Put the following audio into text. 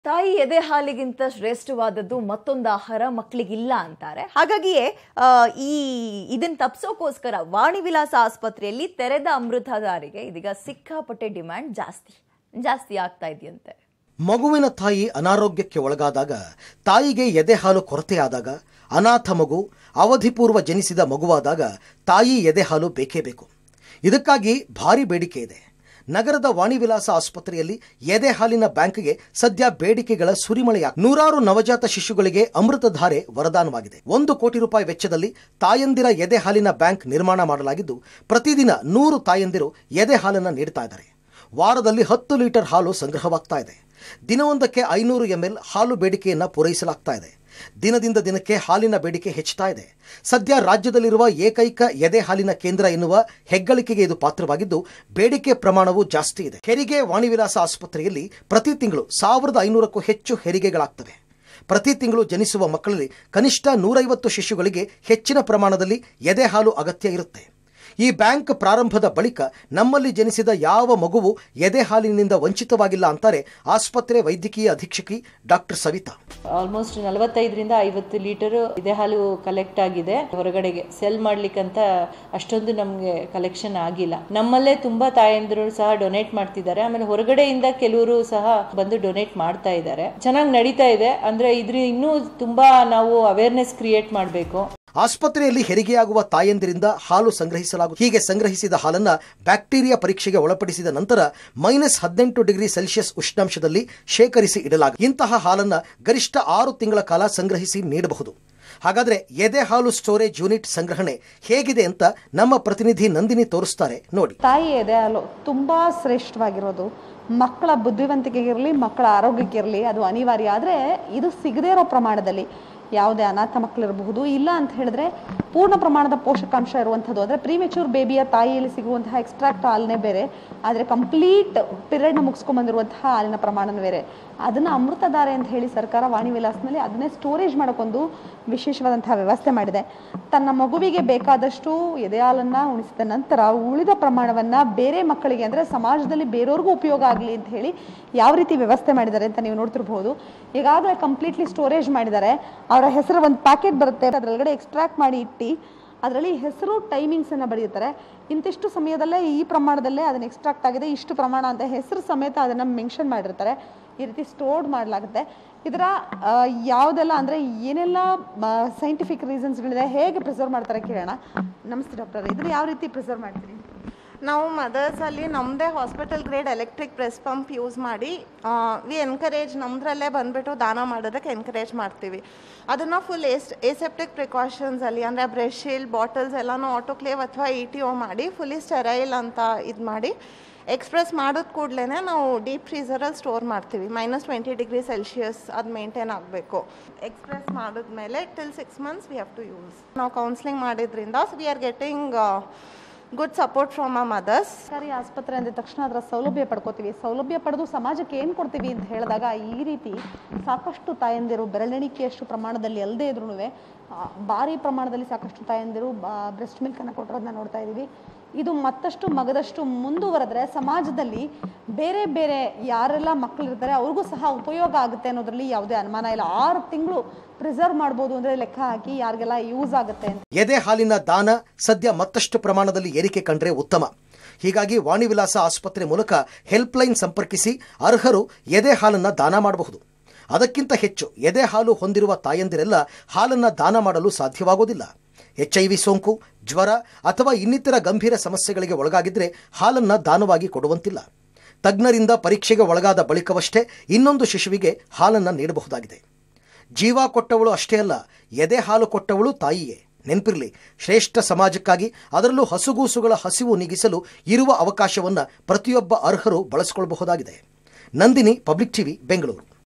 ತಾಯಿ ಎದೆ ಹಾಲಿಗಿಂತ ಶ್ರೇಷ್ಠವಾದದ್ದು ಮತ್ತೊಂದು ಆಹಾರ ಮಕ್ಕಳಿಗಿಲ್ಲ ಅಂತಾರೆ ಹಾಗಾಗಿಯೇ ಆ, ಈ ಇದನ್ನ ತಪ್ಸೋಕೋಸ್ಕರ ವಾಣಿ ವಿಲಾಸ ಆಸ್ಪತ್ರೆಯಲ್ಲಿ ತೆರೆದ ಅಮೃತಧಾರಿಗೆ ಇದೀಗ ಸಿಕ್ಕಾಪಟ್ಟೆ ಡಿಮ್ಯಾಂಡ್ ಜಾಸ್ತಿ ಜಾಸ್ತಿ ಆಗ್ತಾ ಇದೆಯಂತೆ ಮಗುವಿನ ತಾಯಿ ಅನಾರೋಗ್ಯಕ್ಕೆ ಒಳಗಾದಾಗ ತಾಯಿಗೆ ಎದೆ ಹಾಲು ಕೊರತೆಯಾದಾಗ ಅನಾಥ ಮಗು ಅವಧಿಪೂರ್ವ ಜನಿಸಿದ ಮಗುವಾದಾಗ ತಾಯಿ ಎದೆ ಹಾಲು ಬೇಕೇ ಬೇಕು ಇದಕ್ಕಾಗಿ ಭಾರಿ ಬೇಡಿಕೆ ಇದೆ ನಗರದ ವಾಣಿವಿಲಾಸ ಆಸ್ಪತ್ರೆಯಲ್ಲಿ ಎದೆ ಹಾಲಿನ ಬ್ಯಾಂಕ್ಗೆ ಸದ್ಯ ಬೇಡಿಕೆಗಳ ಸುರಿಮಳೆಯಾಗ ನೂರಾರು ನವಜಾತ ಶಿಶುಗಳಿಗೆ ಅಮೃತಧಾರೆ ವರದಾನವಾಗಿದೆ ಒಂದು ಕೋಟಿ ರೂಪಾಯಿ ವೆಚ್ಚದಲ್ಲಿ ತಾಯಂದಿರ ಎದೆ ಹಾಲಿನ ಬ್ಯಾಂಕ್ ನಿರ್ಮಾಣ ಮಾಡಲಾಗಿದ್ದು ಪ್ರತಿದಿನ ನೂರು ತಾಯಂದಿರು ಎದೆ ಹಾಲನ್ನು ನೀಡ್ತಾ ಇದ್ದಾರೆ ವಾರದಲ್ಲಿ ಹತ್ತು ಲೀಟರ್ ಹಾಲು ಸಂಗ್ರಹವಾಗ್ತಾ ಇದೆ ದಿನವೊಂದಕ್ಕೆ ಐನೂರು ಎಂಎಲ್ ಹಾಲು ಬೇಡಿಕೆಯನ್ನು ಪೂರೈಸಲಾಗ್ತಾ ಇದೆ ದಿನದಿಂದ ದಿನಕ್ಕೆ ಹಾಲಿನ ಬೇಡಿಕೆ ಹೆಚ್ಚುತ್ತಾ ಇದೆ ಸದ್ಯ ರಾಜ್ಯದಲ್ಲಿರುವ ಏಕೈಕ ಎದೆ ಹಾಲಿನ ಕೇಂದ್ರ ಎನ್ನುವ ಹೆಗ್ಗಳಿಕೆಗೆ ಇದು ಪಾತ್ರವಾಗಿದ್ದು ಬೇಡಿಕೆ ಪ್ರಮಾಣವೂ ಜಾಸ್ತಿ ಇದೆ ಹೆರಿಗೆ ವಾಣಿವಿಲಾಸ ಆಸ್ಪತ್ರೆಯಲ್ಲಿ ಪ್ರತಿ ತಿಂಗಳು ಸಾವಿರದ ಐನೂರಕ್ಕೂ ಹೆಚ್ಚು ಹೆರಿಗೆಗಳಾಗ್ತವೆ ಪ್ರತಿ ತಿಂಗಳು ಜನಿಸುವ ಮಕ್ಕಳಲ್ಲಿ ಕನಿಷ್ಠ ನೂರೈವತ್ತು ಶಿಶುಗಳಿಗೆ ಹೆಚ್ಚಿನ ಪ್ರಮಾಣದಲ್ಲಿ ಎದೆ ಹಾಲು ಅಗತ್ಯ ಇರುತ್ತೆ ಈ ಬ್ಯಾಂಕ್ ಪ್ರಾರಂಭದ ಬಳಿಕ ನಮ್ಮಲ್ಲಿ ಜನಿಸಿದ ಯಾವ ಮಗುವು ಎದೆ ಹಾಲಿನಿಂದ ವಂಚಿತವಾಗಿಲ್ಲ ಅಂತಾರೆ ಆಸ್ಪತ್ರೆ ವೈದ್ಯಕೀಯ ಅಧೀಕ್ಷಕಿ ಡಾಕ್ಟರ್ ಸವಿತಾ ಆಲ್ಮೋಸ್ಟ್ ನಲವತ್ತೈದರಿಂದ ಐವತ್ತು ಲೀಟರ್ ಇದೆ ಹಾಲು ಕಲೆಕ್ಟ್ ಆಗಿದೆ ಹೊರಗಡೆಗೆ ಸೆಲ್ ಮಾಡ್ಲಿಕ್ಕಂತ ಅಷ್ಟೊಂದು ನಮಗೆ ಕಲೆಕ್ಷನ್ ಆಗಿಲ್ಲ ನಮ್ಮಲ್ಲೇ ತುಂಬಾ ತಾಯಂದಿರು ಸಹ ಡೊನೇಟ್ ಮಾಡ್ತಿದ್ದಾರೆ ಆಮೇಲೆ ಹೊರಗಡೆಯಿಂದ ಕೆಲವರು ಸಹ ಬಂದು ಡೊನೇಟ್ ಮಾಡ್ತಾ ಇದ್ದಾರೆ ಚೆನ್ನಾಗಿ ನಡೀತಾ ಇದೆ ಅಂದ್ರೆ ಇದ್ರ ಇನ್ನೂ ತುಂಬಾ ನಾವು ಅವೇರ್ನೆಸ್ ಕ್ರಿಯೇಟ್ ಮಾಡಬೇಕು ಆಸ್ಪತ್ರೆಯಲ್ಲಿ ಹೆರಿಗೆಯಾಗುವ ತಾಯಂದಿರಿಂದ ಹಾಲು ಸಂಗ್ರಹಿಸಲಾಗುತ್ತದೆ ಹೀಗೆ ಸಂಗ್ರಹಿಸಿದ ಹಾಲನ್ನ ಬ್ಯಾಕ್ಟೀರಿಯಾ ಪರೀಕ್ಷೆಗೆ ಒಳಪಡಿಸಿದ ನಂತರ ಮೈನಸ್ ಹದಿನೆಂಟು ಡಿಗ್ರಿ ಸೆಲ್ಸಿಯಸ್ ಉಷ್ಣಾಂಶದಲ್ಲಿ ಶೇಖರಿಸಿ ಇಡಲಾಗಿದೆ ಇಂತಹ ಹಾಲನ್ನ ಗರಿಷ್ಠ ಆರು ತಿಂಗಳ ಕಾಲ ಸಂಗ್ರಹಿಸಿ ನೀಡಬಹುದು ಹಾಗಾದ್ರೆ ಎದೆ ಹಾಲು ಸ್ಟೋರೇಜ್ ಯೂನಿಟ್ ಸಂಗ್ರಹಣೆ ಹೇಗಿದೆ ಅಂತ ನಮ್ಮ ಪ್ರತಿನಿಧಿ ನಂದಿನಿ ತೋರಿಸ್ತಾರೆ ನೋಡಿ ತಾಯಿ ಎದೆ ಹಾಲು ತುಂಬ ಶ್ರೇಷ್ಠವಾಗಿರೋದು ಮಕ್ಕಳ ಬುದ್ಧಿವಂತಿಕೆಗಿರಲಿ ಮಕ್ಕಳ ಆರೋಗ್ಯಕ್ಕಿರಲಿ ಅದು ಅನಿವಾರ್ಯ ಆದರೆ ಇದು ಸಿಗದೇ ಇರೋ ಪ್ರಮಾಣದಲ್ಲಿ ಯಾವುದೇ ಅನಾಥ ಮಕ್ಕಳಿರಬಹುದು ಇಲ್ಲ ಅಂತ ಹೇಳಿದ್ರೆ ಪೂರ್ಣ ಪ್ರಮಾಣದ ಪೋಷಕಾಂಶ ಇರುವಂಥದ್ದು ಅಂದರೆ ಪ್ರಿಮೆಚೂರ್ ಬೇಬಿಯ ತಾಯಿಯಲ್ಲಿ ಸಿಗುವಂತಹ ಎಕ್ಸ್ಟ್ರಾಕ್ಟ್ ಹಾಲನೇ ಬೇರೆ ಆದರೆ ಕಂಪ್ಲೀಟ್ ಪಿರಿಯಡ್ನ ಮುಗಿಸ್ಕೊಂಡ್ಬಂದಿರುವಂತಹ ಹಾಲಿನ ಪ್ರಮಾಣನೇ ಬೇರೆ ಅದನ್ನು ಅಮೃತಧಾರೆ ಅಂತ ಹೇಳಿ ಸರ್ಕಾರ ವಾಣಿ ವಿಲಾಸನಲ್ಲಿ ಅದನ್ನೇ ಸ್ಟೋರೇಜ್ ಮಾಡೋಕ್ಕೊಂದು ವಿಶೇಷವಾದಂತಹ ವ್ಯವಸ್ಥೆ ಮಾಡಿದೆ ತನ್ನ ಮಗುವಿಗೆ ಬೇಕಾದಷ್ಟು ಎದೆ ಹಾಲನ್ನು ಉಣಿಸಿದ ನಂತರ ಉಳಿದ ಪ್ರಮಾಣವನ್ನು ಬೇರೆ ಮಕ್ಕಳಿಗೆ ಅಂದರೆ ಸಮಾಜದಲ್ಲಿ ಬೇರೆಯವ್ರಿಗೂ ಉಪಯೋಗ ಆಗಲಿ ಅಂತ ಹೇಳಿ ಯಾವ ರೀತಿ ವ್ಯವಸ್ಥೆ ಮಾಡಿದ್ದಾರೆ ಅಂತ ನೀವು ನೋಡ್ತಿರ್ಬೋದು ಈಗಾಗಲೇ ಕಂಪ್ಲೀಟ್ಲಿ ಸ್ಟೋರೇಜ್ ಮಾಡಿದ್ದಾರೆ ಅವರ ಹೆಸರು ಒಂದು ಪ್ಯಾಕೆಟ್ ಬರುತ್ತೆ ಅದರೊಳಗಡೆ ಎಕ್ಸ್ಟ್ರಾಕ್ಟ್ ಮಾಡಿ ಇಟ್ಟು ಅದರಲ್ಲಿ ಹೆಸರು ಟೈಮಿಂಗ್ಸನ್ನು ಬರೆಯುತ್ತಾರೆ ಇಂತಿಷ್ಟು ಸಮಯದಲ್ಲೇ ಈ ಪ್ರಮಾಣದಲ್ಲೇ ಅದನ್ನು ಎಕ್ಸ್ಟ್ರಾಕ್ಟ್ ಆಗಿದೆ ಇಷ್ಟು ಪ್ರಮಾಣ ಅಂತ ಹೆಸರು ಸಮೇತ ಅದನ್ನು ಮೆನ್ಷನ್ ಮಾಡಿರ್ತಾರೆ ಈ ರೀತಿ ಸ್ಟೋರ್ಡ್ ಮಾಡಲಾಗುತ್ತೆ ಇದರ ಆ, ಯಾವುದೆಲ್ಲ ಅಂದರೆ ಏನೆಲ್ಲ ಸೈಂಟಿಫಿಕ್ ರೀಸನ್ಸ್ಗಳಿದೆ ಹೇಗೆ ಪ್ರಿಸರ್ವ್ ಮಾಡ್ತಾರೆ ಕೇಳೋಣ ನಮಸ್ತೆ ಡಾಕ್ಟರ್ ಇದನ್ನು ಯಾವ ರೀತಿ ಪ್ರಿಸರ್ವ್ ಮಾಡ್ತೀರಿ ನಾವು ಮದರ್ಸಲ್ಲಿ ನಮ್ಮದೇ hospital grade electric breast pump use ಮಾಡಿ ವಿ ಎನ್ಕರೇಜ್ ನಮ್ಮದ್ರಲ್ಲೇ ಬಂದುಬಿಟ್ಟು ದಾನ ಮಾಡೋದಕ್ಕೆ ಎನ್ಕರೇಜ್ ಮಾಡ್ತೀವಿ ಅದನ್ನು ಫುಲ್ ಏಸ್ ಏಸೆಪ್ಟಿಕ್ ಪ್ರಿಕಾಷನ್ಸಲ್ಲಿ ಅಂದರೆ ಬ್ರೆಶ್ ಶೀಲ್ಡ್ ಬಾಟಲ್ಸ್ ಎಲ್ಲನೂ ಆಟೋಕ್ಲೇವ್ ಅಥವಾ ಇ ಟಿ ಒ ಮಾಡಿ ಫುಲ್ಲಿ ಸ್ಟೆರೈಲ್ ಅಂತ ಇದು ಮಾಡಿ ಎಕ್ಸ್ಪ್ರೆಸ್ ಮಾಡಿದ ಕೂಡಲೇ ನಾವು ಡೀಪ್ ಫ್ರೀಸರಲ್ಲಿ ಸ್ಟೋರ್ ಮಾಡ್ತೀವಿ ಮೈನಸ್ ಟ್ವೆಂಟಿ ಡಿಗ್ರಿ ಸೆಲ್ಸಿಯಸ್ ಅದು ಮೇಂಟೈನ್ ಆಗಬೇಕು ಎಕ್ಸ್ಪ್ರೆಸ್ ಮಾಡಿದ್ಮೇಲೆ till six months we have to use ನಾವು ಕೌನ್ಸ್ಲಿಂಗ್ ಮಾಡಿದ್ರಿಂದ we are getting good support from ಆ ಮದರ್ಸ್ ಸರ್ಕಾರಿ ಆಸ್ಪತ್ರೆ ಅಂದ ತಕ್ಷಣ ಅದರ ಸೌಲಭ್ಯ ಪಡ್ಕೋತೀವಿ ಸೌಲಭ್ಯ ಪಡೆದು ಸಮಾಜಕ್ಕೆ ಏನು ಕೊಡ್ತೀವಿ ಅಂತ ಹೇಳಿದಾಗ ಈ ರೀತಿ ಸಾಕಷ್ಟು ತಾಯಂದಿರು ಬೆರಳೆಣಿಕೆಯಷ್ಟು ಪ್ರಮಾಣದಲ್ಲಿ ಅಲ್ಲದೆ ಇದ್ರೂ ಭಾರಿ ಪ್ರಮಾಣದಲ್ಲಿ ಸಾಕಷ್ಟು ತಾಯಂದಿರು ಬ್ರೆಸ್ಟ್ ಮಿಲ್ಕನ್ನು ಕೊಟ್ಟಿರೋದನ್ನ ನೋಡ್ತಾ ಇದ್ದೀವಿ ಇದು ಮತ್ತಷ್ಟು ಮಗದಷ್ಟು ಮುಂದುವರೆದ್ರೆ ಸಮಾಜದಲ್ಲಿ ಬೇರೆ ಬೇರೆ ಯಾರೆಲ್ಲ ಮಕ್ಕಳಿರ್ತಾರೆ ಅವ್ರಿಗೂ ಸಹ ಉಪಯೋಗ ಆಗುತ್ತೆ ಅನ್ನೋದ್ರಲ್ಲಿ ಯಾವುದೇ ಅನುಮಾನ ಇಲ್ಲ ಆರು ತಿಂಗಳು ಪ್ರಿಸರ್ವ್ ಮಾಡ್ಬೋದು ಅಂದರೆ ಲೆಕ್ಕ ಹಾಕಿ ಯಾರಿಗೆಲ್ಲ ಯೂಸ್ ಆಗುತ್ತೆ ಅಂತ ಎದೆ ಹಾಲಿನ ದಾನ ಸದ್ಯ ಮತ್ತಷ್ಟು ಪ್ರಮಾಣದಲ್ಲಿ ಏರಿಕೆ ಕಂಡ್ರೆ ಉತ್ತಮ ಹೀಗಾಗಿ ವಾಣಿವಿಲಾಸ ಆಸ್ಪತ್ರೆ ಮೂಲಕ ಹೆಲ್ಪ್ಲೈನ್ ಸಂಪರ್ಕಿಸಿ ಅರ್ಹರು ಎದೆ ಹಾಲನ್ನ ದಾನ ಮಾಡಬಹುದು ಅದಕ್ಕಿಂತ ಹೆಚ್ಚು ಎದೆ ಹಾಲು ಹೊಂದಿರುವ ತಾಯಂದಿರೆಲ್ಲ ಹಾಲನ್ನ ದಾನ ಮಾಡಲು ಸಾಧ್ಯವಾಗೋದಿಲ್ಲ ಎಚ್ಐವಿ ಸೋಂಕು ಜ್ವರ ಅಥವಾ ಇನ್ನಿತರ ಗಂಭೀರ ಸಮಸ್ಯೆಗಳಿಗೆ ಒಳಗಾಗಿದ್ರೆ ಹಾಲನ್ನ ದಾನವಾಗಿ ಕೊಡುವಂತಿಲ್ಲ ತಜ್ಞರಿಂದ ಪರೀಕ್ಷೆಗೆ ಒಳಗಾದ ಬಳಿಕವಷ್ಟೇ ಇನ್ನೊಂದು ಶಿಶುವಿಗೆ ಹಾಲನ್ನ ನೀಡಬಹುದಾಗಿದೆ ಜೀವ ಕೊಟ್ಟವಳು ಅಷ್ಟೇ ಅಲ್ಲ ಎದೆ ಹಾಲು ಕೊಟ್ಟವಳು ತಾಯಿಯೇ ನೆನಪಿರಲಿ ಶ್ರೇಷ್ಠ ಸಮಾಜಕ್ಕಾಗಿ ಅದರಲ್ಲೂ ಹಸುಗೂಸುಗಳ ಹಸಿವು ನೀಗಿಸಲು ಇರುವ ಅವಕಾಶವನ್ನು ಪ್ರತಿಯೊಬ್ಬ ಅರ್ಹರು ಬಳಸಿಕೊಳ್ಳಬಹುದಾಗಿದೆ ನಂದಿನಿ ಪಬ್ಲಿಕ್ ಟಿವಿ ಬೆಂಗಳೂರು